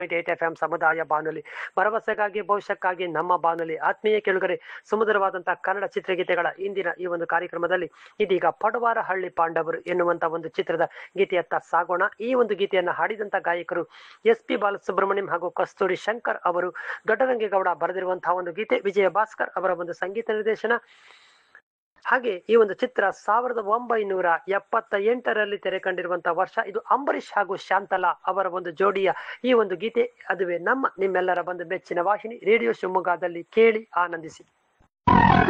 eight F M ಸಮುದಾಯ ಬಾನುಲಿ ಭರವಸೆಗಾಗಿ ಭವಿಷ್ಯಕ್ಕಾಗಿ ನಮ್ಮ ಬಾನುಲಿ ಆತ್ಮೀಯ ಕೆಳಗರೆ ಸುಮಧುರವಾದಂತಹ ಕನ್ನಡ ಚಿತ್ರಗೀತೆಗಳ ಇಂದಿನ ಈ ಒಂದು ಕಾರ್ಯಕ್ರಮದಲ್ಲಿ ಇದೀಗ ಪಡವಾರ ಹಳ್ಳಿ ಪಾಂಡವರು ಎನ್ನುವಂತ ಒಂದು ಚಿತ್ರದ ಗೀತೆಯತ್ತ ಸಾಗೋಣ ಈ ಒಂದು ಗೀತೆಯನ್ನ ಹಾಡಿದಂತ ಗಾಯಕರು ಎಸ್ ಪಿ ಬಾಲಸುಬ್ರಹ್ಮಣ್ಯಂ ಹಾಗೂ ಕಸ್ತೂರಿ ಶಂಕರ್ ಅವರು ದೊಡ್ಡರಂಗೇಗೌಡ ಬರೆದಿರುವಂತಹ ಒಂದು ಗೀತೆ ವಿಜಯ ಭಾಸ್ಕರ್ ಅವರ ಒಂದು ಸಂಗೀತ ನಿರ್ದೇಶನ ಹಾಗೆ ಈ ಒಂದು ಚಿತ್ರ ಸಾವಿರದ ಒಂಬೈನೂರ ಎಪ್ಪತ್ತ ಎಂಟರಲ್ಲಿ ತೆರೆ ಕಂಡಿರುವಂತಹ ವರ್ಷ ಇದು ಅಂಬರೀಷ್ ಹಾಗೂ ಶಾಂತಲಾ ಅವರ ಒಂದು ಜೋಡಿಯ ಈ ಒಂದು ಗೀತೆ ಅದುವೇ ನಮ್ಮ ನಿಮ್ಮೆಲ್ಲರ ಒಂದು ಮೆಚ್ಚಿನ ವಾಹಿನಿ ರೇಡಿಯೋ ಶಿವಮೊಗ್ಗದಲ್ಲಿ ಕೇಳಿ ಆನಂದಿಸಿ